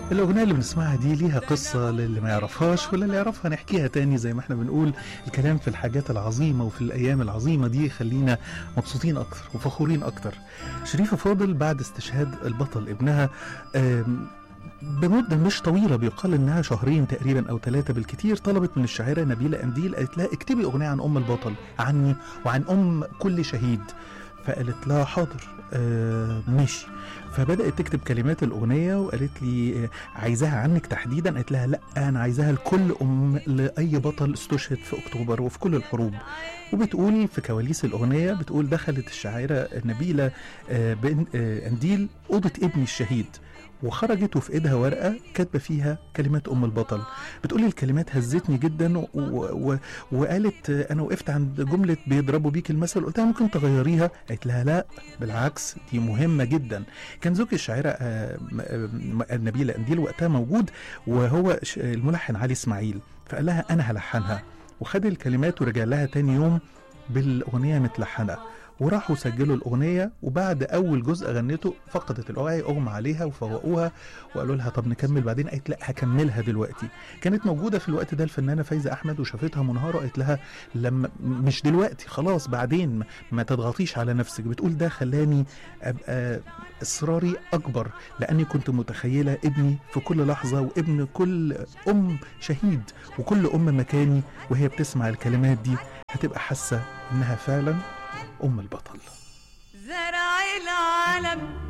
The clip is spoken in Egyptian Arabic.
الأغنية اللي بنسمعها دي ليها قصة للي ما يعرفهاش ولا اللي يعرفها نحكيها تاني زي ما احنا بنقول الكلام في الحاجات العظيمة وفي الأيام العظيمة دي يخلينا مبسوطين أكتر وفخورين أكتر شريفة فاضل بعد استشهاد البطل ابنها آم، بمدة مش طويلة بيقال إنها شهرين تقريبا أو ثلاثة بالكتير طلبت من الشاعرة نبيلة أنديل قالت لها اكتبي أغنية عن أم البطل عني وعن أم كل شهيد فقالت لها حاضر آه ماشي فبدأت تكتب كلمات الأغنية وقالت لي آه، عايزاها عنك تحديدا قالت لها لا أنا عايزاها لكل أم لأي بطل استشهد في أكتوبر وفي كل الحروب وبتقول في كواليس الأغنية بتقول دخلت الشاعرة نبيلة آه، بن آه، أنديل أوضة ابني الشهيد وخرجت وفي ايدها ورقه كاتبه فيها كلمات ام البطل بتقولي الكلمات هزتني جدا و... و... وقالت آه، انا وقفت عند جمله بيضربوا بيك المثل قلت لها ممكن تغيريها قالت لها لا بالعكس دي مهمه جدا كان زوج الشاعره آه، م- م- نبيله انديل وقتها موجود وهو ش- الملحن علي اسماعيل فقال لها انا هلحنها وخد الكلمات ورجع لها تاني يوم بالاغنيه متلحنه وراحوا سجلوا الاغنيه وبعد اول جزء غنته فقدت الوعي اغمى عليها وفوقوها وقالوا لها طب نكمل بعدين قالت لا هكملها دلوقتي كانت موجوده في الوقت ده الفنانه فايزه احمد وشافتها منهاره قالت لها لما مش دلوقتي خلاص بعدين ما- ما تضغطيش على نفسك بتقول ده خلاني ابقى اصراري اكبر لاني كنت متخيله ابني في كل لحظه وابن كل ام شهيد وكل ام مكاني وهي بتسمع الكلمات دي هتبقى حاسه انها فعلا ام البطل زرع العالم